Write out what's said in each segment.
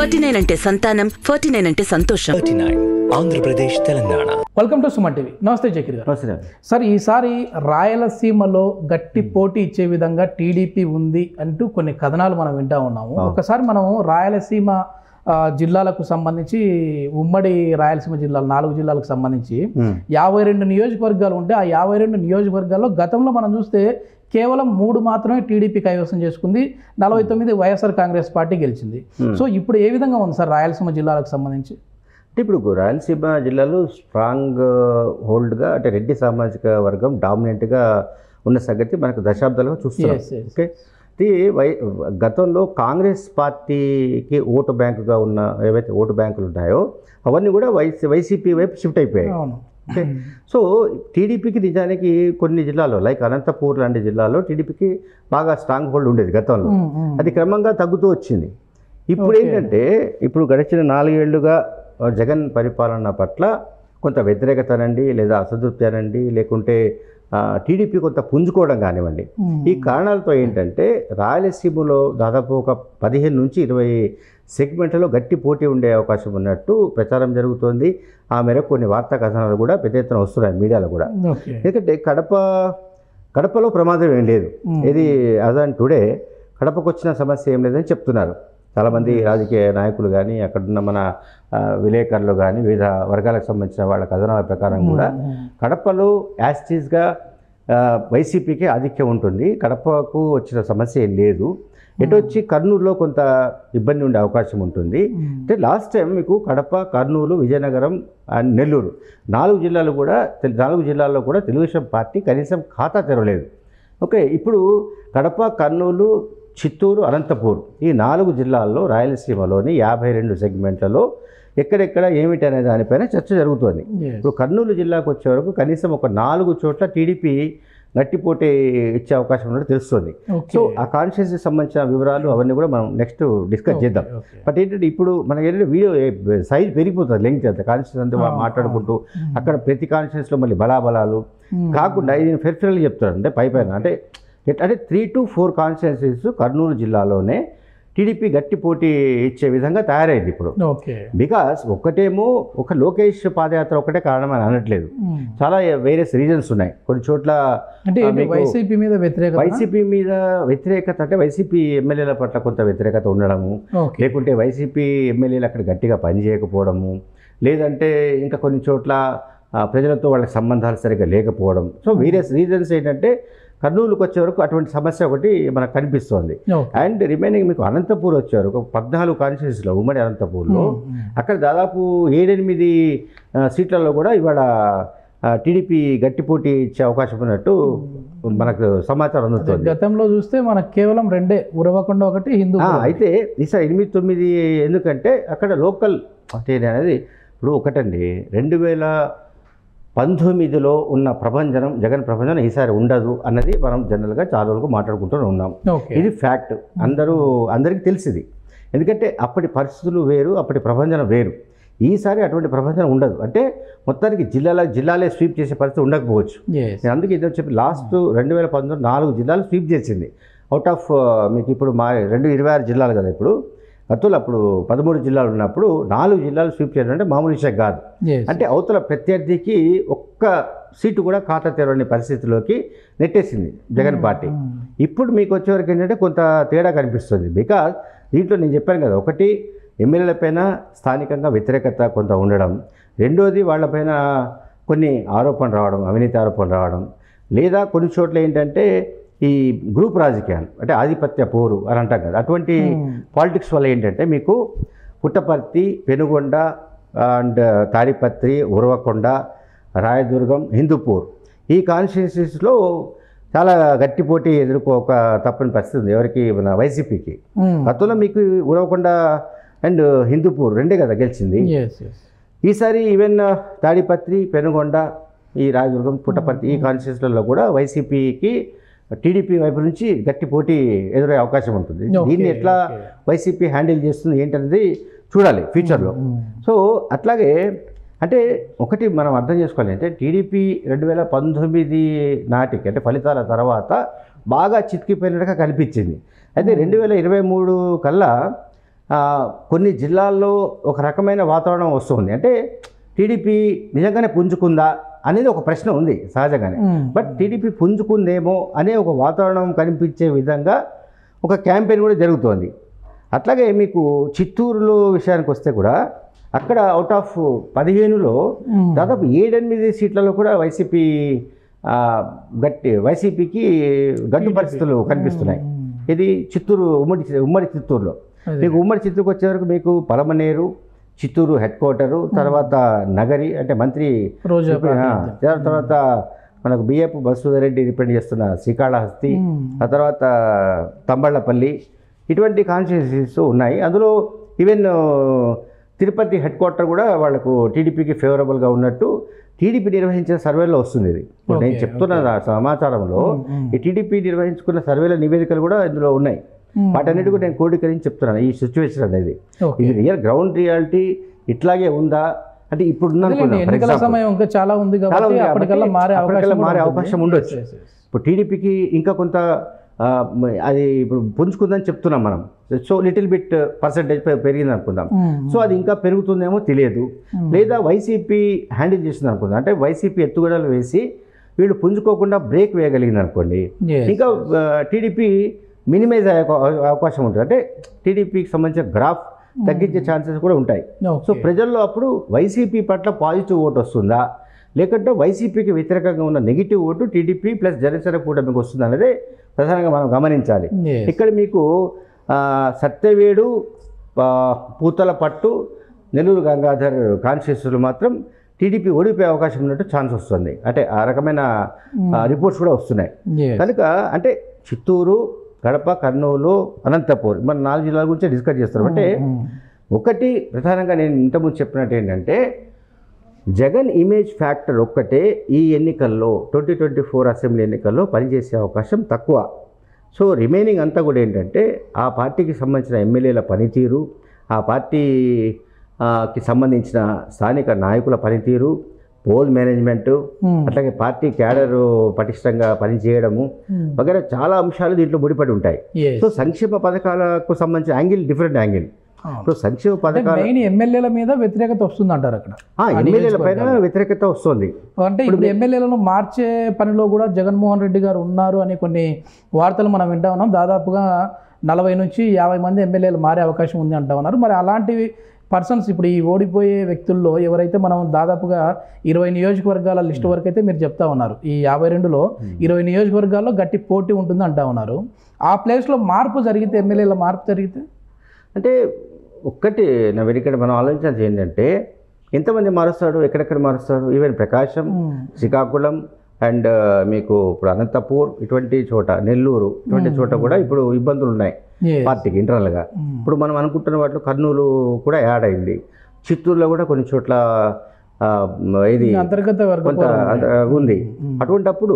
Forty nine అంటే సంతానం forty nine అంటే సంతోషం thirty nine Andhra Pradesh Telangana welcome to Suman TV నమస్తే జకీర్ గారు నమస్తే సార్ ఈసారి రాయలసీమలో గట్టి పోటీ ఇచ్చే విధంగా టీడీపీ ఉంది అంటూ కొన్ని కథనాలు మనం వింటా ఉన్నాము ఒకసారి మనం రాయలసీమ ఆ, జిల్లాలకు సంబంధించి ఉమ్మడి రాయలసీమ జిల్లాలు నాలుగు జిల్లాలకు సంబంధించి యాభై రెండు నియోజకవర్గాలు ఉంటే ఆ యాభై రెండు నియోజకవర్గాల్లో గతంలో మనం చూస్తే కేవలం మూడు మాత్రమే టీడీపీ కైవసం చేసుకుంది నలభై తొమ్మిది వైఎస్ఆర్ కాంగ్రెస్ పార్టీ గెలిచింది సో ఇప్పుడు ఏ విధంగా ఉంది సార్ రాయలసీమ జిల్లాలకు సంబంధించి అంటే ఇప్పుడు రాయలసీమ జిల్లాలో స్ట్రాంగ్ హోల్డ్గా అంటే రెడ్డి సామాజిక వర్గం డామినెంట్గా ఉన్న సంగతి మనకు దశాబ్దాలుగా చూస్తున్నాం Yes, yes. ఓకే ఇది వై గతంలో కాంగ్రెస్ పార్టీకి ఓటు బ్యాంకుగా ఉన్న ఏవైతే ఓటు బ్యాంకులు ఉన్నాయో అవన్నీ కూడా వైసీ వైసీపీ వైపు షిఫ్ట్ అయిపోయాయి అవును ఓకే సో టీడీపీకి నిజానికి కొన్ని జిల్లాలో లైక్ అనంతపూర్ లాంటి జిల్లాలో టీడీపీకి బాగా స్ట్రాంగ్ హోల్డ్ ఉండేది గతంలో ఉమ్, ఉమ్. అది క్రమంగా తగ్గుతూ వచ్చింది ఇప్పుడు ఏంటంటే ఇప్పుడు గడిచిన నాలుగేళ్లుగా ఆ, జగన్ పరిపాలన పట్ల కొంత వ్యతిరేకత అనండి లేదా అసంతృప్తి అనండి లేకుంటే ఆ, టీడీపీ కొంత పుంజుకోవడం కానివ్వండి ఉమ్. ఈ కారణాలతో ఏంటంటే రాయలసీమలో దాదాపు ఒక పదిహేను నుంచి ఇరవై సెగ్మెంట్లలో గట్టి పోటీ ఉండే అవకాశం ఉన్నట్టు ప్రచారం జరుగుతోంది ఆ మేరకు కొన్ని వార్తా కథనాలు కూడా పెద్ద ఎత్తున వస్తున్నాయి మీడియాలో కూడా ఓకే ఎందుకంటే కడప కడపలో ప్రమాదం ఏం లేదు ఇది అదాన్ టుడే కడపకు వచ్చిన సమస్య ఏం లేదని చెప్తున్నారు చాలామంది రాజకీయ నాయకులు కానీ అక్కడున్న మన ఆ, విలేకరులు కానీ వివిధ వర్గాలకు సంబంధించిన వాళ్ళ కథనాల ప్రకారం కూడా కడపలో యాస్టీస్గా వైసీపీకి ఆధిక్యం ఉంటుంది కడపకు వచ్చిన సమస్య ఏం లేదు ఎటు వచ్చి కర్నూలులో కొంత ఇబ్బంది ఉండే అవకాశం ఉంటుంది అంటే లాస్ట్ టైం మీకు కడప కర్నూలు విజయనగరం అండ్ నెల్లూరు నాలుగు జిల్లాలు కూడా తెలు- నాలుగు జిల్లాల్లో కూడా తెలుగుదేశం పార్టీ కనీసం ఖాతా తెరవలేదు ఓకే ఇప్పుడు కడప కర్నూలు చిత్తూరు అనంతపూర్ ఈ నాలుగు జిల్లాల్లో రాయలసీమలోని యాభై రెండు సెగ్మెంట్లలో ఎక్కడెక్కడ ఏమిటి అనే దానిపైన చర్చ జరుగుతోంది Yes. ఇప్పుడు కర్నూలు జిల్లాకు వచ్చే వరకు కనీసం ఒక నాలుగు చోట్ల టీడీపీ గట్టిపోటీ ఇచ్చే అవకాశం ఉన్నట్టు తెలుస్తుంది ఓకే సో ఆ కాన్షియస్కి సంబంధించిన వివరాలు అవన్నీ కూడా మనం నెక్స్ట్ డిస్కస్ చేద్దాం ఓకే. బట్ ఏంటంటే ఇప్పుడు మనకి ఏంటంటే వీడియో సైజ్ పెరిగిపోతుంది లెంగ్త్ అంత కాన్షియస్ అంతా ఆ, మాట్లాడుకుంటూ అక్కడ ప్రతి కాన్షియస్లో మళ్ళీ బలాబలాలు Hmm. కాకుండా ఇది ఫెర్ఫిరల్ చెప్తాడు అంటే పై పైన అంటే ఎట్- అంటే three to four constituencies Kurnool జిల్లాలోనే టీడీపీ గట్టి పోటీ ఇచ్చే విధంగా తయారైంది ఇప్పుడు ఓకే బికాస్ ఒకటేమో ఒక లోకేష్ పాదయాత్ర ఒకటే కారణమని అనట్లేదు ఉమ్. చాలా వేరియస్ రీజన్స్ ఉన్నాయి కొన్ని చోట్ల అంటే ఆ, ఏంటి మీకు వైసీపీ మీద వ్యతిరేకత వైసీపీ మీద వ్యతిరేకత అంటే వైసీపీ ఎమ్మెల్యేల పట్ల కొంత వ్యతిరేకత ఉండడము ఓకే లేకుంటే వైసీపీ ఎమ్మెల్యేలు అక్కడ గట్టిగా పనిచేయకపోవడము లేదంటే ఇంకా కొన్ని చోట్ల ఆ, ప్రజలతో వాళ్ళకి సంబంధాలు సరిగ్గా లేకపోవడం సో వేరియస్ రీజన్స్ ఏంటంటే కర్నూలుకు వచ్చే వరకు అటువంటి సమస్య ఒకటి మనకు కనిపిస్తోంది ఓకే అండ్ రిమైనింగ్ మీకు అనంతపూర్ వచ్చే వరకు ఒక పద్నాలుగు కాన్స్టిట్యూన్సీలో ఉమ్మడి అనంతపూర్లో ఉమ్, ఉమ్. అక్కడ దాదాపు ఏడెనిమిది ఆ, సీట్లలో కూడా ఇవాళ టీడీపీ గట్టి పోటీ ఇచ్చే అవకాశం ఉన్నట్టు మనకు సమాచారం అందుతుంది గతంలో చూస్తే మనకు కేవలం రెండే ఉరవకొండ ఒకటి హిందూ ఆ, అయితే ఈసారి ఎనిమిది తొమ్మిది ఎందుకంటే అక్కడ లోకల్ అంటే అనేది ఇప్పుడు ఒకటండి రెండు వేల పంతొమ్మిదిలో ఉన్న ప్రభంజనం జగన్ ప్రభంజనం ఈసారి ఉండదు అన్నది మనం జనరల్గా చాలా రోజులు మాట్లాడుకుంటూ ఉన్నాం ఓకే ఇది ఫ్యాక్ట్ అందరూ అందరికీ తెలిసింది ఎందుకంటే అప్పటి పరిస్థితులు వేరు అప్పటి ప్రభంజనం వేరు ఈసారి అటువంటి ప్రభంజనం ఉండదు అంటే మొత్తానికి జిల్లాల జిల్లాలే స్వీప్ చేసే పరిస్థితి ఉండకపోవచ్చు Yes. నేను అందుకే ఇదో చెప్పి లాస్ట్ రెండు వేల పంతొమ్మిది నాలుగు జిల్లాలు స్వీప్ చేసింది అవుట్ ఆఫ్ మీకు ఇప్పుడు మా రెండు ఇరవై ఆరు జిల్లాలు కదా ఇప్పుడు గతంలో అప్పుడు పదమూడు జిల్లాలు ఉన్నప్పుడు నాలుగు జిల్లాలు స్వీప్ చేయడం అంటే మామూలు విషయం కాదు Yes. అంటే అవతల ప్రత్యర్థికి ఒక్క సీటు కూడా ఖాతా తెరవని పరిస్థితిలోకి నెట్టేసింది జగన్ పార్టీ ఉమ్. ఇప్పుడు మీకు వచ్చేవరకు ఏంటంటే కొంత తేడా కనిపిస్తుంది బికాజ్ దీంట్లో నేను చెప్పాను కదా ఒకటి ఎమ్మెల్యేలపైన స్థానికంగా వ్యతిరేకత కొంత ఉండడం రెండోది వాళ్ళపైన కొన్ని ఆరోపణలు రావడం అవినీతి ఆరోపణలు రావడం లేదా కొన్ని చోట్ల ఏంటంటే ఈ గ్రూప్ రాజకీయాలు అంటే ఆధిపత్య పోరు అని అంటాం కదా అటువంటి Hmm. పాలిటిక్స్ వల్ల ఏంటంటే మీకు పుట్టపర్తి పెనుగొండ అండ్ తాడిపత్రి ఉరవకొండ రాయదుర్గం హిందూపూర్ ఈ కాన్స్టిట్యూన్సీస్లో చాలా గట్టి పోటీ ఎదుర్కోక తప్పని పరిస్థితి ఉంది ఎవరికి మన వైసీపీకి ఉమ్. గతంలో మీకు ఉరవకొండ అండ్ హిందూపూర్ రెండే కదా గెలిచింది Yes, yes. ఈసారి ఈవెన్ తాడిపత్రి పెనుగొండ ఈ రాయదుర్గం పుట్టపర్తి ఈ కాన్స్టిట్యూన్సీలలో కూడా వైసీపీకి టీడీపీ వైపు నుంచి గట్టి పోటీ ఎదురయ్యే అవకాశం ఉంటుంది Okay, దీన్ని ఎట్లా okay. వైసీపీ హ్యాండిల్ చేస్తుంది ఏంటనేది చూడాలి ఫ్యూచర్లో ఉమ్. సో అట్లాగే అంటే ఒకటి మనం అర్థం చేసుకోవాలి అంటే టీడీపీ రెండు వేల పంతొమ్మిది నాటికి అంటే ఫలితాల తర్వాత బాగా చితికిపోయినట్టుగా కనిపించింది అయితే రెండు వేల ఇరవై మూడు కల్లా ఆ, కొన్ని జిల్లాల్లో ఒక రకమైన వాతావరణం వస్తుంది అంటే టీడీపీ నిజంగానే పుంజుకుందా అనేది ఒక ప్రశ్న ఉంది సహజంగానే మ్మ్. బట్ టీడీపీ పుంజుకుందేమో అనే ఒక వాతావరణం కనిపించే విధంగా ఒక క్యాంపెయిన్ కూడా జరుగుతోంది అట్లాగే మీకు చిత్తూరులో విషయానికి వస్తే కూడా అక్కడ అవుట్ ఆఫ్ పదిహేనులో మ్మ్. దాదాపు ఏడెనిమిది సీట్లలో కూడా వైసీపీ ఆ, గట్టి వైసీపీకి గట్టు పరిస్థితులు కనిపిస్తున్నాయి ఇది చిత్తూరు ఉమ్మడి ఉమ్మడి చిత్తూరులో అదే. మీకు ఉమ్మడి చిత్తూరుకు వచ్చే వరకు మీకు పలమనేరు చిత్తూరు హెడ్ క్వార్టరు తర్వాత నగరి అంటే మంత్రి రోజా ఆ, ప్రాతినిధ్యం. తర్వాత మనకు బియ్యపు బసూదర్ రెడ్డి రిప్రజెంట్ చేస్తున్న శ్రీకాళహస్తి మ్మ్. ఆ తర్వాత తంబళ్ళపల్లి ఇటువంటి కాన్స్టిట్యూన్సీస్ ఉన్నాయి అందులో ఈవెన్ తిరుపతి హెడ్ క్వార్టర్ కూడా వాళ్ళకు టీడీపీకి ఫేవరబుల్గా ఉన్నట్టు టీడీపీ నిర్వహించిన సర్వేలో వస్తుంది ఇది ఇప్పుడు నేను Okay, చెప్తున్న ఆ సమాచారంలో మ్మ్. ఈ టీడీపీ నిర్వహించుకున్న సర్వేల నివేదికలు కూడా ఇందులో ఉన్నాయి మ్మ్. వాటన్నిటి కూడా నేను కోడికరించి చెప్తున్నాను ఈ సిచ్యువేషన్ అనేది ఓకే. ఇది రియల్ గ్రౌండ్ రియాలిటీ ఇట్లాగే ఉందా అంటే ఇప్పుడు అదేలేండి, ఉందనుకుందాం ఫర్ ఎన్నికల ఎగ్జాంపుల్ సమయం ఇంకా చాలా ఉంది చాలా కాబట్టి ఉంది అప్పటికల్లా కాబట్టి మారే అప్పటికల్లా అవకాశం మారే కూడా అవకాశం ఉంటుంది. ఉండొచ్చు. Yes, yes, yes. ఇప్పుడు టీడీపీకి ఇంకా కొంత ఆ, మ- అది ఇప్పుడు పుంజుకుందని చెప్తున్నాం మనం సో లిటిల్ బిట్ పర్సంటేజ్ పెరిగింది అనుకుందాం మ్మ్. సో అది ఇంకా పెరుగుతుందేమో తెలియదు లేదా వైసీపీ హ్యాండిల్ చేసింది అనుకుందాం అంటే వైసీపీ ఎత్తుగడలు వేసి వీళ్ళు పుంజుకోకుండా బ్రేక్ వేయగలిగింది అనుకోండి Yes. ఇంకా టీడీపీ మినిమైజ్ అయ్యే అవ- అవకాశం ఉంటుంది అంటే టీడీపీకి సంబంధించిన గ్రాఫ్ తగ్గించే ఛాన్సెస్ కూడా ఉంటాయి ఓకే. సో ప్రజల్లో అప్పుడు వైసీపీ పట్ల పాజిటివ్ ఓటు వస్తుందా లేకుంటే వైసీపీకి వ్యతిరేకంగా ఉన్న negative vote TDP plus Janasena కూటమికి వస్తుంది అనేది ప్రధానంగా మనం గమనించాలి Yes. ఇక్కడ మీకు ఆ, సత్యవేడు ఆ, పూతల పట్టు నెల్లూరు గంగాధర్ కాన్స్టిట్యూన్సీలు మాత్రం టీడీపీ ఓడిపోయే అవకాశం ఉన్నట్టు ఛాన్స్ వస్తుంది అంటే ఆ రకమైన రిపోర్ట్స్ కూడా వస్తున్నాయి Yes. కనుక అంటే చిత్తూరు కడప కర్నూలు అనంతపూర్ మన నాలుగు జిల్లాల గురించి డిస్కస్ చేస్తారు అంటే మ్మ్. ఒకటి ప్రధానంగా నేను ఇంతకుముందు చెప్పినట్టు ఏంటంటే జగన్ ఇమేజ్ ఫ్యాక్టర్ ఒక్కటే ఈ ఎన్నికల్లో ట్వంటీ ట్వంటీ ఫోర్ అసెంబ్లీ ఎన్నికల్లో పనిచేసే అవకాశం తక్కువ సో రిమైనింగ్ అంతా కూడా ఏంటంటే ఆ పార్టీకి సంబంధించిన ఎమ్మెల్యేల పనితీరు ఆ పార్టీ ఆ, కి సంబంధించిన స్థానిక నాయకుల పనితీరు పోల్ మేనేజ్మెంటు మ్మ్. అట్లాగే పార్టీ క్యాడరు పటిష్టంగా పనిచేయడము మ్మ్. వగైరా చాలా అంశాలు దీంట్లో ముడిపడి ఉంటాయి Yes. సో సంక్షేమ పథకాలకు సంబంధించిన యాంగిల్ డిఫరెంట్ యాంగిల్ అవును. ఇప్పుడు సంక్షేమ అంటే పథకాల మెయిన్ ఎమ్మెల్యేల మీద వ్యతిరేకత వస్తుంది అంటారు అక్కడ ఆ, ఎమ్మెల్యేల పైన వ్యతిరేకత వస్తుంది అంటే ఇప్పుడు ఎమ్మెల్యేలను మార్చే పనిలో కూడా జగన్మోహన్ రెడ్డి గారు ఉన్నారు అని కొన్ని వార్తలు మనం వింటా ఉన్నాం దాదాపుగా నలభై నుంచి యాభై మంది ఎమ్మెల్యేలు మారే అవకాశం ఉంది అంటా ఉన్నారు మరి అలాంటి పర్సన్స్ ఇప్పుడు ఈ ఓడిపోయే వ్యక్తుల్లో ఎవరైతే మనం దాదాపుగా ఇరవై నియోజకవర్గాల లిస్ట్ వరకు అయితే మీరు చెప్తా ఉన్నారు ఈ యాభై రెండులో ఇరవై నియోజకవర్గాల్లో గట్టి పోటీ ఉంటుంది అంటా ఉన్నారు ఆ ప్లేస్లో మార్పు జరిగితే ఎమ్మెల్యేల మార్పు జరిగితే అంటే ఒక్కటి నా వెనుకటి మనం ఆలోచించాల్సి ఏంటంటే ఎంతమంది మారుస్తాడు ఎక్కడెక్కడ మారుస్తాడు ఈవెన్ ప్రకాశం మ్మ్. శ్రీకాకుళం అండ్ మీకు ఇప్పుడు అనంతపూర్ ఇటువంటి చోట నెల్లూరు ఇటువంటి చోట కూడా ఇప్పుడు ఇబ్బందులు ఉన్నాయి Yes. పార్టీకి ఇంటర్నల్గా మ్మ్. ఇప్పుడు మనం అనుకుంటున్న వాటిలో కర్నూలు కూడా యాడ్ అయింది చిత్తూరులో కూడా కొన్ని చోట్ల ఆ, ఇది అంతర్గత వర్గ కొంత పోరాటం. అంత ఉంది అటువంటప్పుడు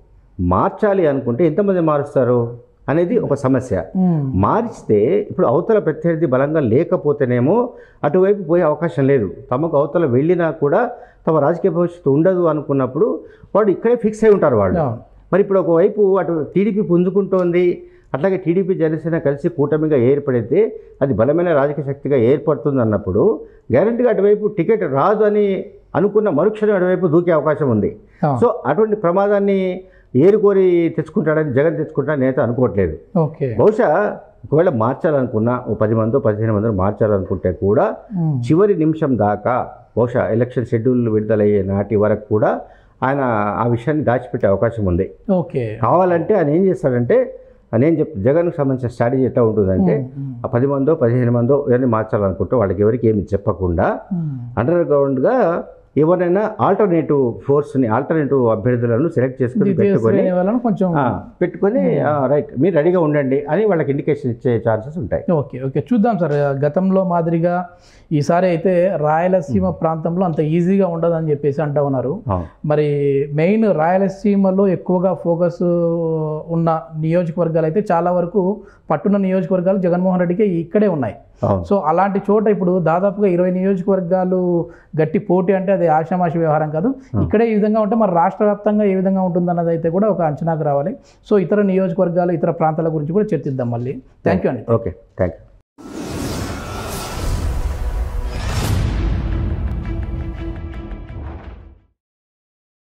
మార్చాలి అనుకుంటే ఎంతమంది మారుస్తారు అనేది ఒక సమస్య మ్మ్. మార్చితే ఇప్పుడు అవతల ప్రత్యర్థి బలంగా లేకపోతేనేమో అటువైపు పోయే అవకాశం లేదు తమకు అవతల వెళ్ళినా కూడా తమ రాజకీయ భవిష్యత్తు ఉండదు అనుకున్నప్పుడు వాడు ఇక్కడే ఫిక్స్ అయి ఉంటారు వాళ్ళు అవును. మరి ఇప్పుడు ఒకవైపు అటు టీడీపీ పుంజుకుంటోంది అట్లాగే టీడీపీ జనసేన కలిసి కూటమిగా ఏర్పడితే అది బలమైన రాజకీయ శక్తిగా ఏర్పడుతుంది అన్నప్పుడు గ్యారంటీగా అటువైపు టికెట్ రాదు అని అనుకున్న మరుక్షణం అటువైపు దూకే అవకాశం ఉంది అవును. సో అటువంటి ప్రమాదాన్ని ఏరుకోరి తెచ్చుకుంటాడని జగన్ తెచ్చుకుంటాడని నేత అనుకోవట్లేదు ఓకే బహుశా ఒకవేళ మార్చాలనుకున్నా ఓ పది మందో పదిహేను మందో మార్చాలనుకుంటే కూడా మ్మ్. చివరి నిమిషం దాకా బహుశా ఎలక్షన్ షెడ్యూల్ విడుదలయ్యే నాటి వరకు కూడా ఆయన ఆ విషయాన్ని దాచిపెట్టే అవకాశం ఉంది ఓకే కావాలంటే ఆయన ఏం చేస్తాడంటే నేను చెప్ జగన్కి సంబంధించిన స్ట్రాటజీ ఎట్లా ఉంటుందంటే మ్మ్. ఆ పది మందో పదిహేను మందో ఎవరిని మార్చాలనుకుంటే వాళ్ళకి ఎవరికి ఏమి చెప్పకుండా మ్మ్. అండర్ గ్రౌండ్గా ఎవరైనా ఆల్టర్నేటివ్ ఫోర్స్ని ఆల్టర్నేటివ్ అభ్యర్థులను సెలెక్ట్ చేసుకుని ద్వితీయ పెట్టుకొని శ్రేణి వాళ్ళను కొంచెం ఆ, పెట్టుకొని రైట్ మీరు రెడీగా ఉండండి అని వాళ్ళకి ఇండికేషన్ ఇచ్చే ఛాన్సెస్ ఉంటాయి ఓకే ఓకే చూద్దాం సార్ గతంలో మాదిరిగా ఈసారి అయితే రాయలసీమ ప్రాంతంలో అంత ఈజీగా ఉండదని చెప్పేసి అంటా ఉన్నారు అవును. మరి మెయిన్ రాయలసీమలో ఎక్కువగా ఫోకస్ ఉన్న నియోజకవర్గాలు అయితే చాలా వరకు పట్టున్న నియోజకవర్గాలు జగన్మోహన్ రెడ్డికి ఇక్కడే ఉన్నాయి అవును సో అలాంటి చోట ఇప్పుడు దాదాపుగా ఇరవై నియోజకవర్గాలు గట్టి పోటీ అంటే అది ఆషామాషి వ్యవహారం కాదు ఇక్కడే ఈ విధంగా ఉంటే మరి రాష్ట్ర వ్యాప్తంగా ఏ విధంగా ఉంటుందన్నది అయితే కూడా ఒక అంచనాకు రావాలి సో ఇతర నియోజకవర్గాలు ఇతర ప్రాంతాల గురించి కూడా చర్చిద్దాం మళ్ళీ థ్యాంక్ యూ అండి ఓకే థ్యాంక్ యూ